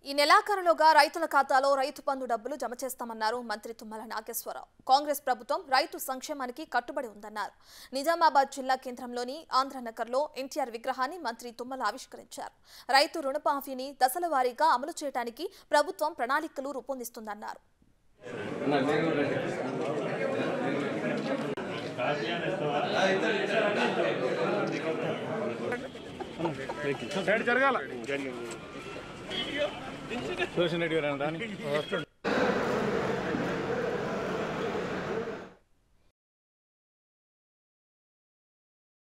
ఈ నెలాఖరులోగా రైతుల ఖాతాలో రైతు బంధు డబ్బులు జమ చేస్తామన్నారు మంత్రి తుమ్మల నాగేశ్వరరావు కాంగ్రెస్ ప్రభుత్వం రైతు సంక్షేమానికి కట్టుబడి ఉందన్నారు నిజామాబాద్ జిల్లా కేంద్రంలోని ఆంధ్రనగర్లో ఎన్టీఆర్ విగ్రహాన్ని మంత్రి తుమ్మల ఆవిష్కరించారు రైతు రుణమాఫీని దశల వారీగా అమలు చేయడానికి ప్రభుత్వం ప్రణాళికలు రూపొందిస్తుందన్నారు సైడ్ జరగాల చూసిన రెడ్డి గారు రాని